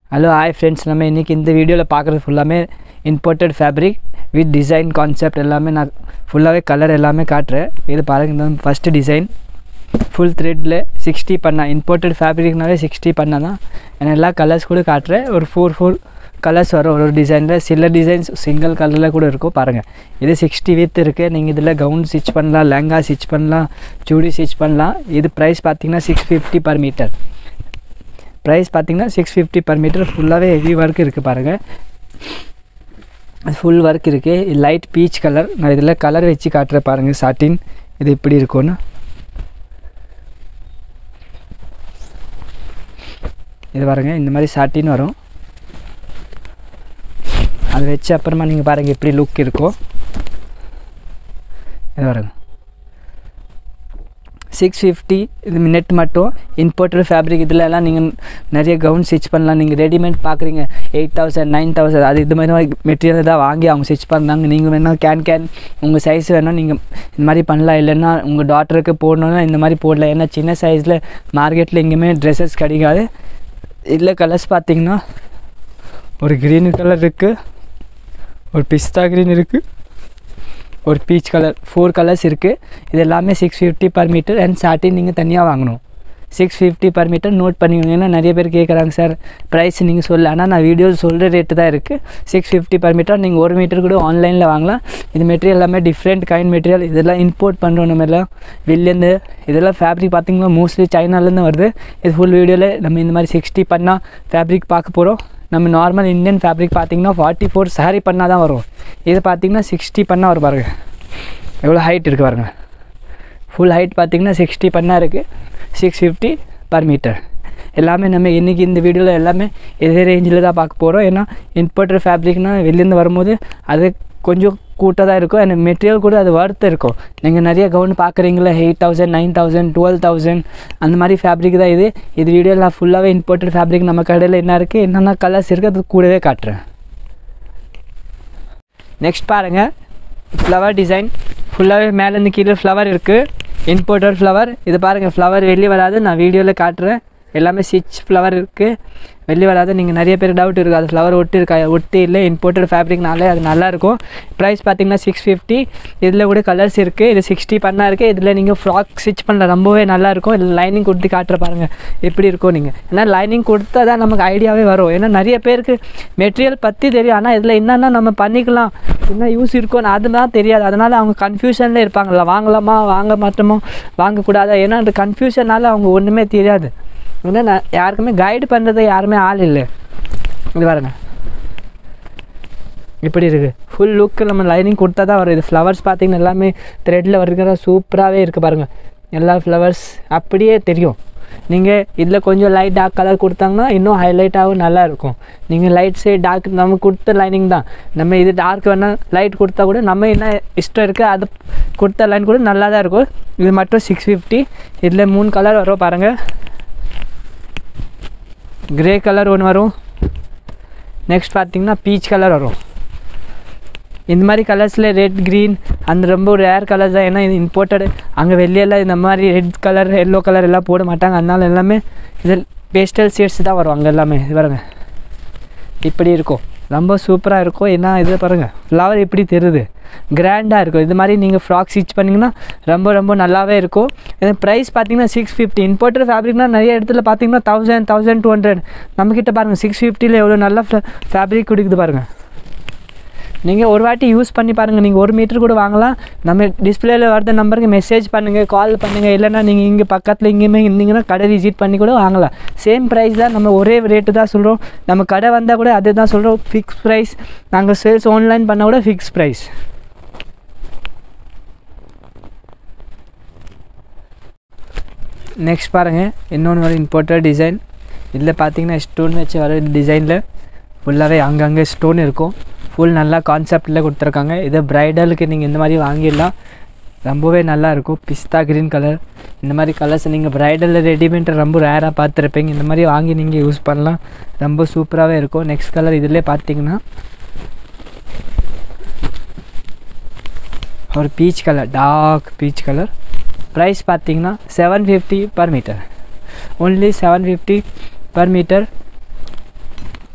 Hello hi friends நம்ம இன்றைக்கி இந்த வீடியோவில் பார்க்குறது ஃபுல்லாமே imported fabric with design concept எல்லாமே நான் ஃபுல்லாகவே கலர் எல்லாமே காட்டுறேன் இது பாருங்க இந்த ஃபஸ்ட்டு டிசைன் ஃபுல் த்ரெட்டில் சிக்ஸ்டி பண்ணா இம்போர்ட்டட் ஃபேப்ரிக்னாவே சிக்ஸ்டி பண்ணா தான் நான் எல்லா கலர்ஸ் கூட காட்டுறேன் ஒரு ஃபோர் ஃபோர் கலர்ஸ் வரும் ஒரு ஒரு டிசைனில் சில டிசைன்ஸ் சிங்கிள் கலரில் கூட இருக்கும் பாருங்கள் இது சிக்ஸ்டி வித் இருக்குது நீங்கள் இதில் கவுன் ஸ்டிச் பண்ணலாம் லெங்கா ஸ்டிச் பண்ணலாம் சூடி ஸ்டிச் பண்ணலாம் இது ப்ரைஸ் பார்த்தீங்கன்னா six fifty per metre price பார்த்தீங்கன்னா சிக்ஸ் ஃபிஃப்டி பர் மீட்டர் ஃபுல்லாகவே ஹெவி ஒர்க் இருக்குது பாருங்கள் ஃபுல் ஒர்க் இருக்குது லைட் பீச் கலர் நான் இதில் கலர் வச்சு காட்டுறேன் பாருங்கள் சாட்டின் இது இப்படி இருக்கும்னு இது பாருங்கள் இந்த மாதிரி சாட்டின் வரும் அது வச்சு அப்புறமா நீங்கள் பாருங்கள் எப்படி லுக் இருக்கும் இது பாருங்க சிக்ஸ் ஃபிஃப்டி இது நெட் மட்டும் இம்போர்ட்டட் ஃபேப்ரிக் இதில் எல்லாம் நீங்கள் நிறைய கவுன் ஸ்டிச் பண்ணலாம் நீங்கள் ரெடிமேட் பார்க்குறீங்க எயிட் தௌசண்ட் நைன் தௌசண்ட் அது இது மாதிரி மெட்டீரியல் தான் வாங்கி அவங்க ஸ்டிச் பண்ணாங்க நீங்கள் வேணால் கேன் கேன் உங்கள் சைஸ் வேணால் நீங்கள் இந்த மாதிரி பண்ணலாம் இல்லைன்னா உங்கள் டாட்டருக்கு போடணுன்னா இந்த மாதிரி போடலாம் ஏன்னா சின்ன சைஸில் மார்க்கெட்டில் எங்கேயுமே ட்ரெஸ்ஸஸ் கிடைக்காது இதில் கலர்ஸ் பார்த்தீங்கன்னா ஒரு க்ரீன் கலர் இருக்குது ஒரு பிஸ்தா க்ரீன் இருக்குது ஒரு பீச் கலர் ஃபோர் கலர்ஸ் இருக்குது இது எல்லாமே six fifty per metre and satin நீங்கள் தனியாக வாங்கணும் six fifty per metre note பண்ணிக்கோங்க ஏன்னா நிறைய பேர் கேட்குறாங்க சார் ப்ரைஸ் நீங்கள் சொல்ல ஆனால் நான் வீடியோ சொல்கிற ரேட்டு தான் இருக்குது சிக்ஸ் ஃபிஃப்டி பர் மீட்டர் நீங்கள் ஒரு மீட்டர் கூட ஆன்லைனில் வாங்கலாம் இது மெட்டீரியல் எல்லாமே டிஃப்ரெண்ட் கைண்ட் மெட்டீரியல் இதெல்லாம் இம்போர்ட் பண்ணுறோம் நம்ம எல்லாம் வெளிலேருந்து இதெல்லாம் ஃபேப்ரிக் பார்த்திங்கன்னா மோஸ்ட்லி சைனாலேருந்து வருது இது ஃபுல் வீடியோவில் நம்ம இந்த மாதிரி சிக்ஸ்டி பண்ணால் ஃபேப்ரிக் பார்க்க போகிறோம் நம்ம நார்மல் இந்தியன் ஃபேப்ரிக் பார்த்திங்கன்னா ஃபார்ட்டி ஃபோர் சாரி பண்ணால் தான் வரும் இது பார்த்திங்கன்னா சிக்ஸ்டி பண்ணால் வரும் பாருங்கள் எவ்வளோ ஹைட் இருக்குது பாருங்கள் ஃபுல் ஹைட் பார்த்திங்கன்னா சிக்ஸ்டி பண்ணால் இருக்குது சிக்ஸ் ஃபிஃப்டி பர் மீட்டர் எல்லாமே நம்ம இன்றைக்கி இந்த வீடியோவில் எல்லாமே இதே ரேஞ்சில் தான் பார்க்க போகிறோம் ஏன்னா இம்போர்ட்டர் ஃபேப்ரிக்னால் வெளிலேருந்து வரும்போது அது கொஞ்சம் கூட்டாக தான் இருக்கும் அந்த மெட்டீரியல் கூட அது ஒர்த்து இருக்கும் நீங்கள் நிறைய கவுன் பார்க்குறீங்களா eight thousand nine thousand twelve thousand அந்த மாதிரி ஃபேப்ரிக் தான் இது இது வீடியோவில் நான் ஃபுல்லாகவே இம்போர்ட்டட் ஃபேப்ரிக் நம்ம கடையில் என்ன இருக்குது என்னென்ன கலர்ஸ் இருக்குது அது கூடவே காட்டுறேன் நெக்ஸ்ட் பாருங்கள் ஃப்ளவர் டிசைன் ஃபுல்லாகவே மேலேருந்து கீழே ஃப்ளவர் இருக்குது இம்போர்ட்டட் ஃப்ளவர் இது பாருங்கள் ஃப்ளவர் வெளியே வராது நான் வீடியோவில் காட்டுறேன் எல்லாமே ஸ்டிச் ஃப்ளவர் இருக்குது வெளியே வராது நீங்கள் நிறைய பேர் டவுட் இருக்குது அது ஃப்ளவர் ஒட்டி இருக்கா ஒட்டி இல்லை இம்போர்ட்டட் ஃபேப்ரிக்னாலே அது நல்லாயிருக்கும் ப்ரைஸ் பார்த்தீங்கன்னா சிக்ஸ் ஃபிஃப்டி இதில் கூட கலர்ஸ் இருக்குது இது சிக்ஸ்டி பண்ணால் இருக்குது இதில் நீங்கள் ஃப்ராக் ஸ்டிச் பண்ணல ரொம்பவே நல்லாயிருக்கும் இதில் லைனிங் கொடுத்து காட்டுற பாருங்கள் எப்படி இருக்கும் நீங்கள் ஏன்னா லைனிங் கொடுத்தா தான் நமக்கு ஐடியாவே வரும் ஏன்னா நிறைய பேருக்கு மெட்டீரியல் பற்றி தெரியும் ஆனால் இதில் என்னென்ன நம்ம பண்ணிக்கலாம் என்ன யூஸ் இருக்கும்னு அதுதான் தெரியாது அதனால் அவங்க கன்ஃபியூஷனில் இருப்பாங்கல்ல வாங்கலாமா வாங்க மாட்டோமோ வாங்கக்கூடாதா ஏன்னா அந்த கன்ஃபியூஷனால் அவங்க ஒன்றுமே தெரியாது ஏன்னா நான் யாருக்குமே கைடு பண்ணுறது யாருமே ஆள் இல்லை இது பாருங்க இப்படி இருக்குது ஃபுல் லுக்கு நம்ம லைனிங் கொடுத்தா தான் வரும் இது ஃப்ளவர்ஸ் பார்த்திங்கன்னா எல்லாமே த்ரெட்டில் வருகிற சூப்பராகவே இருக்குது பாருங்கள் எல்லா ஃப்ளவர்ஸ் அப்படியே தெரியும் நீங்கள் இதில் கொஞ்சம் லைட் டார்க் கலர் கொடுத்தாங்கன்னா இன்னும் ஹைலைட்டாகவும் நல்லா இருக்கும் நீங்கள் லைட் சைட் டார்க் நம்ம கொடுத்த லைனிங் தான் நம்ம இது டார்க் வேணால் லைட் கொடுத்தா கூட நம்ம என்ன இஷ்டம் இருக்குது அது கொடுத்த லைன் கூட நல்லா தான் இருக்கும் இது மட்டும் சிக்ஸ் ஃபிஃப்டி இதில் மூணு கலர் வரும் பாருங்கள் கிரே கலர் ஒன்று வரும் நெக்ஸ்ட் பார்த்திங்கன்னா பீச் கலர் வரும் இந்த மாதிரி கலர்ஸில் ரெட் க்ரீன் அந்த ரொம்ப ரேர் கலர்ஸ் தான் ஏன்னா இது இம்போர்ட்டடு அங்கே வெளியெல்லாம் இந்த மாதிரி ரெட் கலர் எல்லோ கலர் எல்லாம் போட மாட்டாங்க அதனால எல்லாமே இதில் பேஸ்டல் ஷேட்ஸ் தான் வரும் அங்கே எல்லாமே இது பாருங்க இப்படி இருக்கும் ரொம்ப சூப்பராக இருக்கும் ஏன்னா இது பாருங்கள் ஃப்ளவர் எப்படி தெரியுது கிராண்டாக இருக்கும் இது மாதிரி நீங்கள் ஃப்ராக் ஸ்டிச் பண்ணிங்கன்னா ரொம்ப ரொம்ப நல்லாவே இருக்கும் இது ப்ரைஸ் பார்த்தீங்கன்னா சிக்ஸ் ஃபிஃப்டி இம்போர்ட்டட் ஃபேப்ரிக்னால் நிறைய இடத்துல பார்த்தீங்கன்னா தௌசண்ட் தௌசண்ட் டூ ஹண்ட்ரட் நம்மக்கிட்ட பாருங்கள் சிக்ஸ் ஃபிஃப்டியில் எவ்வளோ நல்ல ஃபேப்ரிக் கொடுக்குது பாருங்கள் நீங்கள் ஒரு வாட்டி யூஸ் பண்ணி பாருங்கள் நீங்கள் ஒரு மீட்டர் கூட வாங்கலாம் நம்ம டிஸ்பிளேல வரத நம்பருக்கு மெசேஜ் பண்ணுங்கள் கால் பண்ணுங்கள் இல்லைனா நீங்கள் இங்கே பக்கத்தில் எங்கேயுமே இருந்தீங்கன்னா கடை விசிட் பண்ணி கூட வாங்கலாம் சேம் ப்ரைஸ் தான் நம்ம ஒரே ரேட்டு தான் சொல்கிறோம் நம்ம கடை வந்தால் கூட அது தான் சொல்கிறோம் ஃபிக்ஸ் ப்ரைஸ் நாங்கள் சேல்ஸ் ஆன்லைன் பண்ணால் கூட ஃபிக்ஸ் ப்ரைஸ் நெக்ஸ்ட் பாருங்கள் இன்னொன்று ஒரு இம்போர்ட்டட் டிசைன் இதில் பார்த்தீங்கன்னா ஸ்டோன் வச்சு வர டிசைனில் ஃபுல்லாகவே அங்கங்கே ஸ்டோன் இருக்கும் ஃபுல் நல்லா கான்செப்டில் கொடுத்துருக்காங்க இதை ப்ரைடலுக்கு நீங்கள் இந்த மாதிரி வாங்கிடலாம் ரொம்பவே நல்லா இருக்கும் பிஸ்தா க்ரீன் கலர் இந்த மாதிரி கலர்ஸ் நீங்கள் ப்ரைடலில் ரெடிமேட் ரொம்ப ரேராக பார்த்துருப்பீங்க இந்த மாதிரி வாங்கி நீங்கள் யூஸ் பண்ணலாம் ரொம்ப சூப்பராகவே இருக்கும் நெக்ஸ்ட் கலர் இதிலே பார்த்தீங்கன்னா ஒரு peach colour dark peach colour price பார்த்தீங்கன்னா seven fifty per metre only seven fifty per metre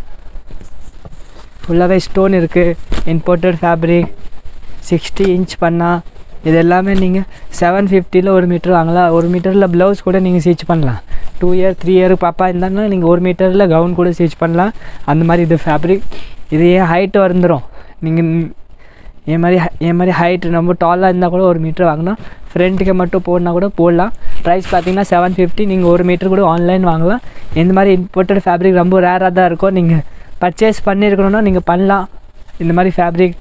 ஃபுல்லாகவே ஸ்டோன் இருக்குது இம்போர்ட்டட் ஃபேப்ரிக் சிக்ஸ்டி இன்ச் பண்ணால் இது எல்லாமே நீங்கள் செவன் ஃபிஃப்டியில் ஒரு மீட்டர் வாங்கலாம் ஒரு மீட்டரில் ப்ளவுஸ் கூட நீங்கள் ஸ்டிச் பண்ணலாம் டூ இயர் த்ரீ இயர் பாப்பா இருந்தாங்கன்னா நீங்கள் ஒரு மீட்டரில் கவுன் கூட ஸ்டிச் பண்ணலாம் அந்த மாதிரி இது ஃபேப்ரிக் இது ஏன் ஹைட்டு வந்துடும் நீங்கள் என் மாதிரி ஹை- என் மாதிரி ஹைட் ரொம்ப டாலாக இருந்தால் கூட ஒரு மீட்டர் வாங்கினா ஃப்ரண்ட்டுக்கு மட்டும் போடனா கூட போடலாம் ப்ரைஸ் பார்த்தீங்கன்னா செவன் ஃபிஃப்டி நீங்கள் ஒரு மீட்டர் கூட ஆன்லைன் வாங்கலாம் இந்த மாதிரி இம்போர்ட்டட் ஃபேப்ரிக் ரொம்ப ரேராக தான் இருக்கும் நீங்கள் பர்ச்சேஸ் பண்ணியிருக்கணும்னா நீங்கள் பண்ணலாம் இந்த மாதிரி ஃபேப்ரிக்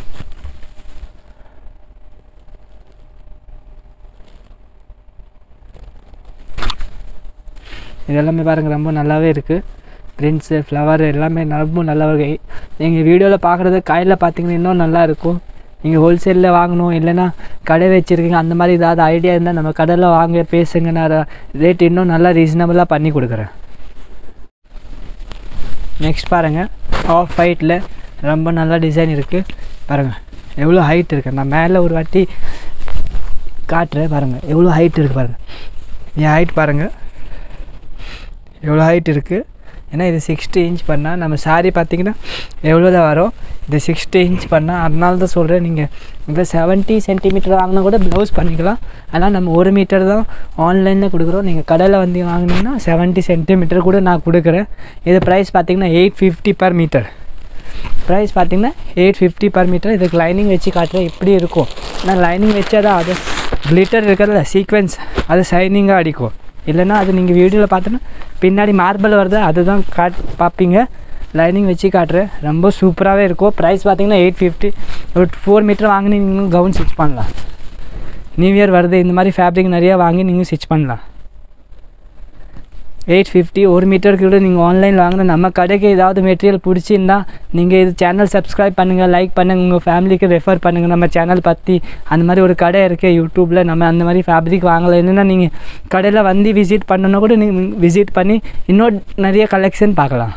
இதெல்லாமே பாருங்கள் ரொம்ப நல்லாவே இருக்குது பிரிண்ட்ஸு ஃப்ளவர் எல்லாமே ரொம்ப நல்லா இருக்கு நீங்கள் வீடியோவில் பார்க்குறது காயில் பார்த்தீங்கன்னா இன்னும் நல்லா இருக்கும் நீங்கள் ஹோல்சேலில் வாங்கணும் இல்லைன்னா கடை வச்சுருக்கீங்க அந்த மாதிரி ஏதாவது ஐடியா இருந்தால் நம்ம கடையில் வாங்க பேசுங்க நான் ரேட் இன்னும் நல்லா ரீசனபிளாக பண்ணி கொடுக்குறேன் நெக்ஸ்ட் பாருங்கள் ஆஃப் ஹைட்டில் ரொம்ப நல்லா டிசைன் இருக்குது பாருங்கள் எவ்வளோ ஹைட் இருக்குது நான் மேலே ஒரு வாட்டி காட்டுறேன் பாருங்கள் எவ்வளோ ஹைட் இருக்குது பாருங்கள் என் ஹைட் பாருங்கள் எவ்வளோ ஹைட் இருக்குது ஏன்னா இது சிக்ஸ்டி இன்ச் பண்ணால் நம்ம சாரி பார்த்தீங்கன்னா எவ்வளோ தான் வரும் இது சிக்ஸ்டி இன்ச் பண்ணால் அதனால தான் சொல்கிறேன் நீங்கள் இப்போ செவன்ட்டி சென்டிமீட்டர் வாங்கினா கூட ப்ளவுஸ் பண்ணிக்கலாம் ஆனால் நம்ம ஒரு மீட்டர் தான் ஆன்லைனில் கொடுக்குறோம் நீங்கள் கடையில் வந்து வாங்கினீங்கன்னா செவன்ட்டி சென்டிமீட்டர் கூட நான் கொடுக்குறேன் இது ப்ரைஸ் பார்த்தீங்கன்னா eight fifty per metre price பார்த்தீங்கன்னா எயிட் ஃபிஃப்டி பர் மீட்டர் இதுக்கு லைனிங் வச்சு காட்டுறேன் இப்படி இருக்கும் நான் லைனிங் வச்சா தான் அது கிளிட்டர் இருக்கிறதுல சீக்வென்ஸ் அது ஷைனிங்காக அடிக்கும் இல்லைன்னா அது நீங்கள் வீடியோவில் பார்த்தோன்னா பின்னாடி மார்பிள் வருது அதுதான் காட் பார்ப்பீங்க லைனிங் வச்சு காட்டுறேன் ரொம்ப சூப்பராகவே இருக்கும் ப்ரைஸ் பார்த்தீங்கன்னா எயிட் ஃபிஃப்டி ஒரு ஃபோர் மீட்டர் வாங்கி நீங்கள் கவுன் ஸ்டிச் பண்ணலாம் நியூ இயர் வருது இந்த மாதிரி ஃபேப்ரிக் நிறையா வாங்கி நீங்கள் ஸ்டிச் பண்ணலாம் எயிட் ஃபிஃப்டி ஒரு மீட்டருக்கு கூட நீங்கள் ஆன்லைனில் வாங்கினா நம்ம கடைக்கு ஏதாவது மெட்டீரியல் பிடிச்சிருந்தா நீங்கள் இது சேனல் சப்ஸ்கிரைப் பண்ணுங்கள் லைக் பண்ணுங்கள் உங்கள் ஃபேமிலிக்கு ரெஃபர் பண்ணுங்கள் நம்ம சேனல் பற்றி அந்த மாதிரி ஒரு கடை இருக்குது யூடியூப்பில் நம்ம அந்த மாதிரி ஃபேப்ரிக் வாங்கலாம் என்னென்னா நீங்கள் கடையில் வந்து விசிட் பண்ணணுன்னா கூட நீங்கள் விசிட் பண்ணி இன்னும் நிறைய கலெக்ஷன் பார்க்கலாம்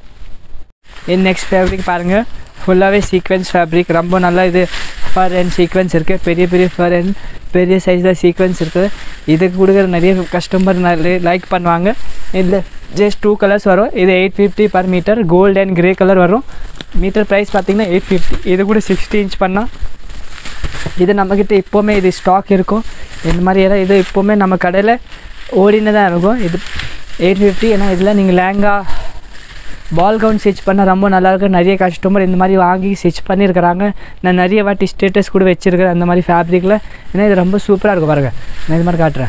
இது நெக்ஸ்ட் ஃபேப்ரிக் பாருங்கள் ஃபுல்லாகவே சீக்வென்ஸ் ஃபேப்ரிக் ரொம்ப நல்லா இது ஃபர் அண்ட் சீக்வென்ஸ் இருக்குது பெரிய பெரிய ஃபர் அண்ட் பெரிய சைஸில் சீக்வென்ஸ் இருக்குது இதுக்கு கொடுக்குற நிறைய கஸ்டமர் நிறைய லைக் பண்ணுவாங்க இதில் ஜஸ்ட் டூ கலர்ஸ் வரும் இது eight fifty per metre gold and grey colour வரும் மீட்டர் ப்ரைஸ் பார்த்தீங்கன்னா எயிட் ஃபிஃப்டி இது கூட சிக்ஸ்டி இன்ச் பண்ணால் இது நம்மக்கிட்ட இப்போவுமே இது ஸ்டாக் இருக்கும் இந்த மாதிரி எல்லாம் இது இப்போவுமே நம்ம கடையில் ஓடினு தான் இருக்கும் இது எயிட் ஃபிஃப்டி ஏன்னா இதில் நீங்கள் லேங்கா பால் கவுன் ஸ்டிச் பண்ண ரொம்ப நல்லா இருக்கு நிறைய கஸ்டமர் இந்த மாதிரி வாங்கி ஸ்டிச் பண்ணியிருக்கிறாங்க நான் நிறைய வாட்டி ஸ்டேட்டஸ் கூட வச்சுருக்கிறேன் அந்த மாதிரி ஃபேப்ரிக்கில் ஏன்னா இது ரொம்ப சூப்பராக இருக்கும் பாருங்க நான் இது மாதிரி காட்டுறேன்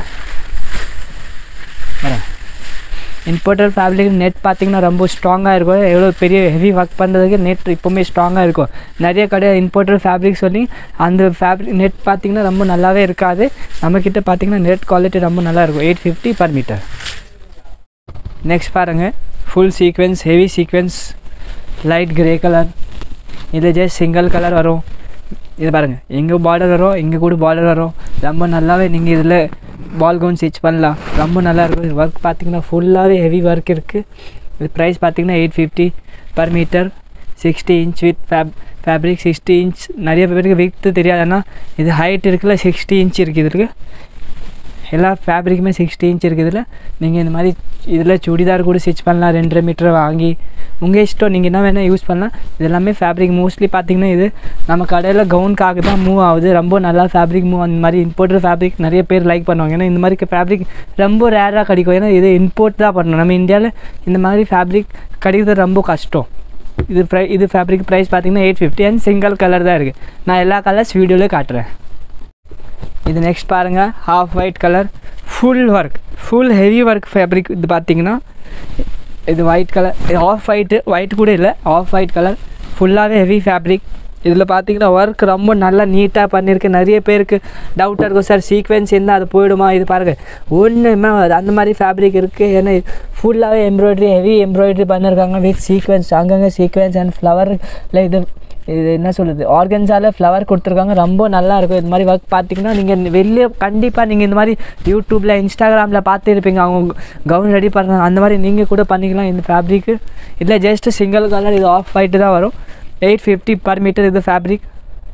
வரேன் இம்போர்ட்டட் ஃபேப்ரிக் நெட் பார்த்தீங்கன்னா ரொம்ப ஸ்ட்ராங்காக இருக்கும் எவ்வளோ பெரிய ஹெவி ஒர்க் பண்ணுறதுக்கு நெட் இப்போவுமே ஸ்ட்ராங்காக இருக்கும் நிறைய கடை இம்போர்ட்டட் ஃபேப்ரிக் சொல்லி அந்த ஃபேப்ரிக் நெட் பார்த்தீங்கன்னா ரொம்ப நல்லாவே இருக்காது நம்மக்கிட்ட பார்த்தீங்கன்னா நெட் குவாலிட்டி ரொம்ப நல்லா இருக்கும் eight fifty per metre next பாருங்கள் full sequins heavy sequins light grey colour இது ஜஸ்ட் சிங்கிள் கலர் வரும் இது பாருங்கள் எங்கே பார்டர் வரும் இங்கே கூட பார்டர் வரும் ரொம்ப நல்லாவே நீங்கள் இதில் பால் கவுன் ஸ்டிச் பண்ணலாம் ரொம்ப நல்லா இருக்கும் ஒர்க் பார்த்தீங்கன்னா ஃபுல்லாகவே ஹெவி ஒர்க் இருக்குது இது ப்ரைஸ் பார்த்தீங்கன்னா eight fifty per metre sixty inch with fab fabric sixty inch நிறைய பேருக்கு வித்து தெரியாது ஆனால் இது ஹைட் இருக்குல்ல சிக்ஸ்டி இன்ச் இருக்குது இதுக்கு எல்லா ஃபேப்ரிக்குமே சிக்ஸ்டி இன்ச் இருக்குது இதில் நீங்கள் இந்த மாதிரி இதில் சுடிதார் கூட ஸ்டிச் பண்ணலாம் ரெண்டரை மீட்டர் வாங்கி உங்கள் இஷ்டம் நீங்கள் என்ன வேணால் யூஸ் பண்ணலாம் இது எல்லாமே ஃபேப்ரிக் மோஸ்ட்லி பார்த்தீங்கன்னா இது நம்ம கடையில் கவுனுக்காக தான் மூவ் ஆகுது ரொம்ப நல்லா ஃபேப்ரிக் மூவ் அந்த மாதிரி இம்போர்ட்டட் ஃபேப்ரிக் நிறைய பேர் லைக் பண்ணுவாங்க ஏன்னா இந்த மாதிரி ஃபேப்ரிக் ரொம்ப ரேராக கிடைக்கும் ஏன்னா இது இம்போர்ட் தான் பண்ணணும் நம்ம இந்தியாவில் இந்த மாதிரி ஃபேப்ரிக் கிடைக்கிறது ரொம்ப கஷ்டம் இது ப்ரை இது ஃபேப்ரிக் ப்ரைஸ் பார்த்தீங்கன்னா eight fifty and single colour தான் இருக்குது நான் எல்லா கலர்ஸ் வீடியோவில் காட்டுறேன் இது நெக்ஸ்ட் பாருங்கள் half white colour full work full heavy work fabric இது பார்த்தீங்கன்னா இது ஒயிட் கலர் இது ஆஃப் ஒயிட்டு ஒயிட் கூட இல்லை ஆஃப் ஒயிட் கலர் ஃபுல்லாகவே ஹெவி ஃபேப்ரிக் இதில் பார்த்தீங்கன்னா ஒர்க் ரொம்ப நல்லா நீட்டாக பண்ணியிருக்கு நிறைய பேருக்கு டவுட்டாக இருக்கும் சார் சீக்வென்ஸ் இருந்தால் அது போயிடுமா இது பாருங்கள் ஒன்றுமே வராது. அந்த மாதிரி ஃபேப்ரிக் இருக்குது ஏன்னா ஃபுல்லாகவே எம்ப்ராய்டரி ஹெவி எம்ப்ராய்டரி பண்ணியிருக்காங்க வித் சீக்வென்ஸ் அங்கங்கே சீக்வென்ஸ் அண்ட் ஃப்ளவரில் இது இது என்ன சொல்லுது ஆர்கன்ஸால் ஃப்ளவர் கொடுத்துருக்காங்க ரொம்ப நல்லா இருக்கும் இது மாதிரி ஒர்க் பார்த்தீங்கன்னா நீங்கள் வெளியே கண்டிப்பாக நீங்கள் இந்த மாதிரி யூடியூப்பில் இன்ஸ்டாகிராமில் பார்த்துருப்பீங்க அவங்க கவுன் ரெடி பண்ணுறாங்க அந்த மாதிரி நீங்கள் கூட பண்ணிக்கலாம் இந்த ஃபேப்ரிக்கு இல்லை ஜஸ்ட் சிங்கிள் கலர் இது ஆஃப் ஒயிட்டு தான் வரும் எயிட் ஃபிஃப்டி பர் மீட்டர் இது ஃபேப்ரிக்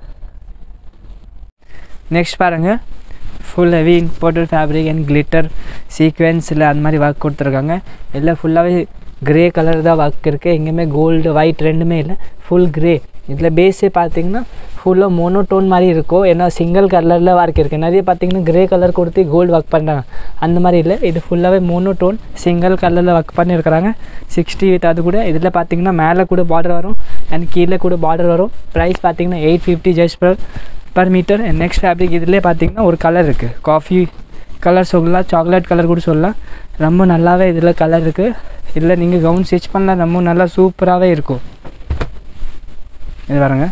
நெக்ஸ்ட் பாருங்கள் full heavy imported fabric and glitter சீக்வென்ஸில் அந்த மாதிரி ஒர்க் கொடுத்துருக்காங்க எல்லாம் ஃபுல்லாகவே கிரே கலர் தான் ஒர்க் இருக்குது எங்கேயுமே கோல்டு ஒயிட் ரெண்டுமே இல்லை ஃபுல் கிரே இதில் பேஸே பார்த்தீங்கன்னா ஃபுல்லாக மோனோடோன் மாதிரி இருக்கும் ஏன்னா சிங்கிள் கலரில் ஒர்க் இருக்குது நிறைய பார்த்தீங்கன்னா கிரே கலர் கொடுத்து கோல்டு ஒர்க் பண்ணுறாங்க அந்த மாதிரி இல்லை இது ஃபுல்லாகவே மோனோடோன் சிங்கிள் கலரில் ஒர்க் பண்ணியிருக்கிறாங்க சிக்ஸ்டி எயிட் அது கூட இதில் பார்த்தீங்கன்னா மேலே கூட பார்டர் வரும் அண்ட் கீழே கூட பார்டர் வரும் ப்ரைஸ் பார்த்தீங்கன்னா eight fifty just per per metre and next fabric இதிலே பார்த்தீங்கன்னா ஒரு கலர் இருக்குது காஃபி கலர் சொல்லலாம் சாக்லேட் கலர் கூட சொல்லலாம் ரொம்ப நல்லாவே இதில் கலர் இருக்குது இதில் நீங்கள் கவுன் ஸ்டிச் பண்ணலாம் ரொம்ப நல்லா சூப்பராகவே இருக்கும் இது பாருங்க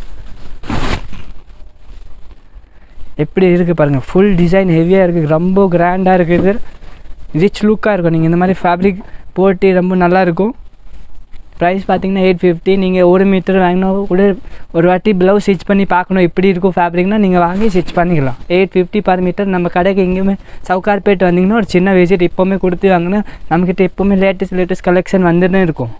எப்படி இருக்குது பாருங்கள் ஃபுல் டிசைன் ஹெவியாக இருக்குது ரொம்ப கிராண்டாக இருக்குது ரிச் லுக்காக இருக்கும் நீங்கள் இந்த மாதிரி ஃபேப்ரிக் போட்டு ரொம்ப நல்லா இருக்கும் ப்ரைஸ் பார்த்தீங்கன்னா எயிட் ஃபிஃப்டி நீங்கள் ஒரு மீட்டர் வாங்கினா கூட ஒரு வாட்டி ப்ளவுஸ் ஸ்டிச் பண்ணி பார்க்கணும் எப்படி இருக்கும் ஃபேப்ரிக்னா நீங்கள் வாங்கி ஸ்டிச் பண்ணிக்கலாம் எயிட் ஃபிஃப்டி பர் மீட்டர் நம்ம கடைக்கு எங்கேயுமே சவுகார்பேட் வந்தீங்கன்னா ஒரு சின்ன விசிட் எப்போவுமே கொடுத்து வாங்கினா நம்மக்கிட்ட எப்போவுமே லேட்டஸ்ட் லேட்டஸ்ட் கலெக்ஷன் வந்துன்னு இருக்கும்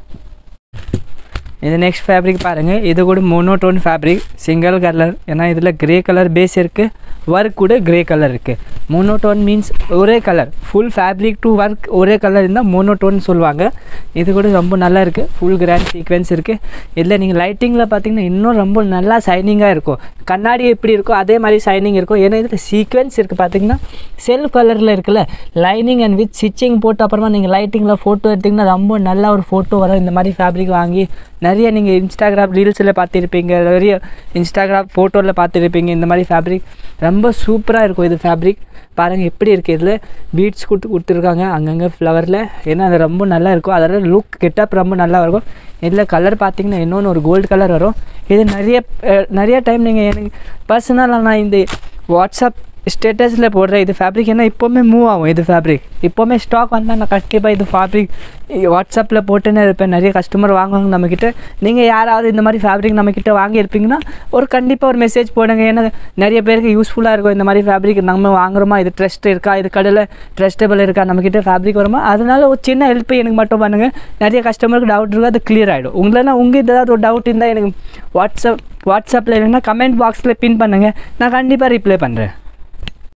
இது நெக்ஸ்ட் ஃபேப்ரிக் பாருங்கள் இது கூட மோனோடோன் ஃபேப்ரிக் சிங்கிள் கலர் ஏன்னா இதில் கிரே கலர் பேஸ் இருக்குது ஒர்க் கூட கிரே கலர் இருக்குது மோனோடோன் மீன்ஸ் ஒரே colour full fabric to work ஒரே கலர் இருந்தால் மோனோடோன் சொல்லுவாங்க இது கூட ரொம்ப நல்லா இருக்குது ஃபுல் கிராண்ட் சீக்வென்ஸ் இருக்குது இதில் நீங்கள் லைட்டிங்கில் பார்த்தீங்கன்னா இன்னும் ரொம்ப நல்லா ஷைனிங்காக இருக்கும் கண்ணாடி எப்படி இருக்கோ அதே மாதிரி ஷைனிங் இருக்கும் ஏன்னா இதில் சீக்வென்ஸ் இருக்குது பார்த்தீங்கன்னா செல்ஃப் கலரில் இருக்குல்ல லைனிங் அண்ட் வித் ஸ்டிச்சிங் போட்ட அப்புறமா நீங்கள் லைட்டிங்கில் ஃபோட்டோ எடுத்திங்கன்னா ரொம்ப நல்ல ஒரு ஃபோட்டோ வரும் இந்த மாதிரி ஃபேப்ரிக் வாங்கி நிறைய நீங்கள் இன்ஸ்டாகிராம் ரீல்ஸில் பார்த்துருப்பீங்க நிறைய இன்ஸ்டாகிராம் ஃபோட்டோவில் பார்த்துருப்பீங்க இந்த மாதிரி ஃபேப்ரிக் ரொம்ப சூப்பராக இருக்கும் இது ஃபேப்ரிக் பாருங்கள் எப்படி இருக்குது இதில் பீட்ஸ் கொடுத்து கொடுத்துருக்காங்க அங்கங்கே ஃப்ளவரில் ஏன்னா அது ரொம்ப நல்லா இருக்கும் அதோட லுக் கெட்டப் ரொம்ப நல்லா இருக்கும் இதில் கலர் பார்த்தீங்கன்னா இன்னொன்று ஒரு கோல்டு கலர் வரும் இது நிறைய அஹ், நிறைய டைம் நீங்கள் எனக்கு பர்சனலாக நான் இந்த வாட்ஸ்அப் ஸ்டேட்டஸில் போடுற இது ஃபேப்ரிக் ஏன்னா இப்போவுமே மூவ் ஆகும் இது ஃபேப்ரிக் இப்போவுமே ஸ்டாக் வந்தால் நான் கண்டிப்பாக இது ஃபேப்ரிக் வாட்ஸ்அப்பில் போட்டுன்னு இருப்பேன் நிறைய கஸ்டமர் வாங்குவாங்க நம்மக்கிட்ட நீங்கள் யாராவது இந்த மாதிரி ஃபேப்ரிக் நம்மக்கிட்ட வாங்கியிருப்பீங்கன்னா ஒரு கண்டிப்பாக ஒரு மெசேஜ் போடுங்க ஏன்னா நிறைய பேருக்கு யூஸ்ஃபுல்லாக இருக்கும் இந்த மாதிரி ஃபேப்ரிக் நம்ம வாங்குறோமா இது ட்ரஸ்ட் இருக்கா இது கடையில் ட்ரஸ்டபிள் இருக்கா நம்மக்கிட்ட ஃபேப்ரிக் வருமா அதனால ஒரு சின்ன ஹெல்ப் எனக்கு மட்டும் பண்ணுங்கள் நிறைய கஸ்டமருக்கு டவுட் இருக்கும் அது கிளியர் ஆகிடும் உங்களா உங்கள் ஏதாவது ஒரு டவுட் இருந்தால் எனக்கு வாட்ஸ்அப் வாட்ஸ்அப்பில் இல்லைன்னா கமெண்ட் பாக்ஸில் பின் பண்ணுங்கள் நான் கண்டிப்பாக ரிப்ளை பண்ணுறேன்